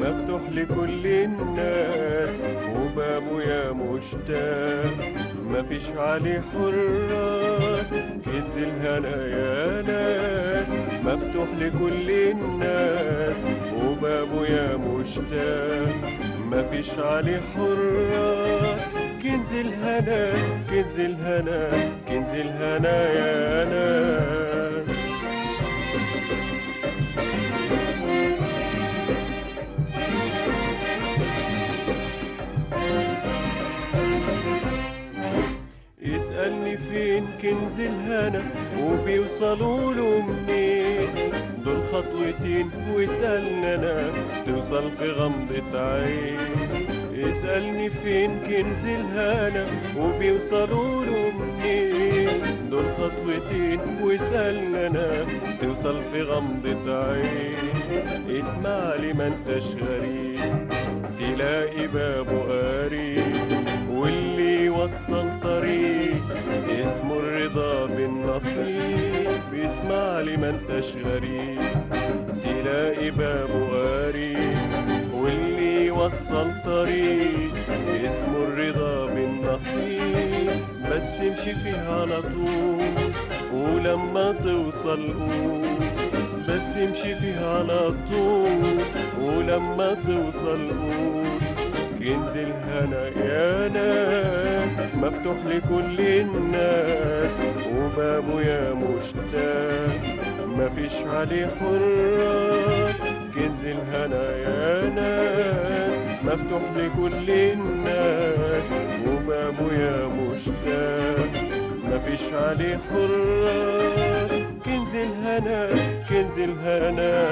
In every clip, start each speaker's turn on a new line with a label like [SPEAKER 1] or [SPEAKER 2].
[SPEAKER 1] مفتوح لكل الناس وبابه يا مشتاق مفيش عليه حراس كنز الهنا يا ناس مفتوح لكل الناس وبابه يا مشتاق مفيش عليه حراس كنز الهنا كنز الهنا كنز الهنا يا ناس يسألني فين كنز الهنا وبيوصلوا له منين دول خطوتين ويسألني أنا توصل في غمضة عين يسألني فين كنز الهنا وبيوصلوا له منين دول خطوتين ويسألني أنا توصل في غمضة عين اسمع لي ما انتش غريب تلاقي بابه قريب واللي يوصل طريق اسمه الرضا بالنصيب اسمع لي ما انتش غريب تلاقي بابه قريب واللي يوصل طريق اسمه الرضا بالنصيب بس امشي فيه على طول ولما توصل قول بس امشي فيه على طول ولما توصل قول كنز الهنا يا ناس مفتوح لكل الناس وبابه يا مشتاق مفيش عليه حراس كنز الهنا يا ناس مفتوح لكل الناس وبابه يا مشتاق مفيش عليه حراس كنز الهنا كنز الهنا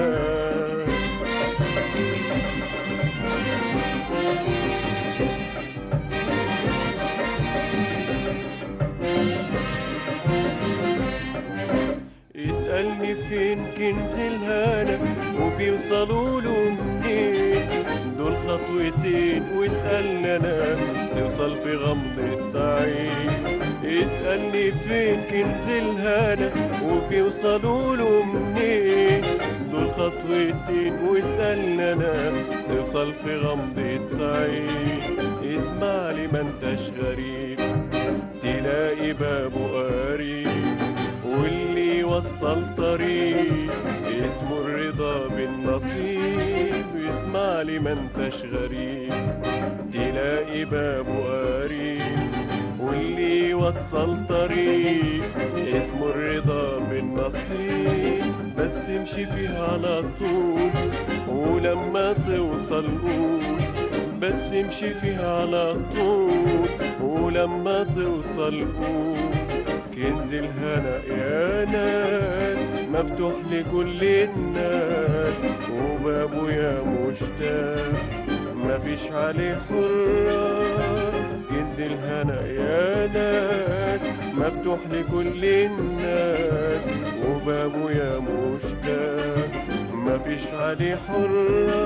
[SPEAKER 1] يسألني فين كنز الهنا وبيوصلوا له منين دول خطوتين واسألني أنا توصل في غمضة عين يسألني فين كنز الهنا وبيوصلوا له منين دول خطوتين واسألني أنا توصل في غمضة عين اسمع لي ما انتش غريب تلاقي بابه قريب واللي يوصل طريق اسمه الرضا بالنصيب اسمع لي ما انتش غريب تلاقي بابه قريب واللي يوصل طريق اسمه الرضا بالنصيب بس امشي فيه على طول ولما توصل قول بس امشي فيه على طول ولما توصل قول كنز الهنا يا ناس مفتوح لكل الناس وبابه يا مشتاق مفيش عليه حراس كنز الهنا يا ناس مفتوح لكل الناس وبابه يا مشتاق مفيش عليه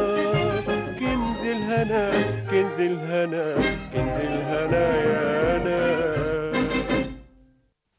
[SPEAKER 1] حراس كنز الهنا كنز الهنا كنز الهنا يا ناس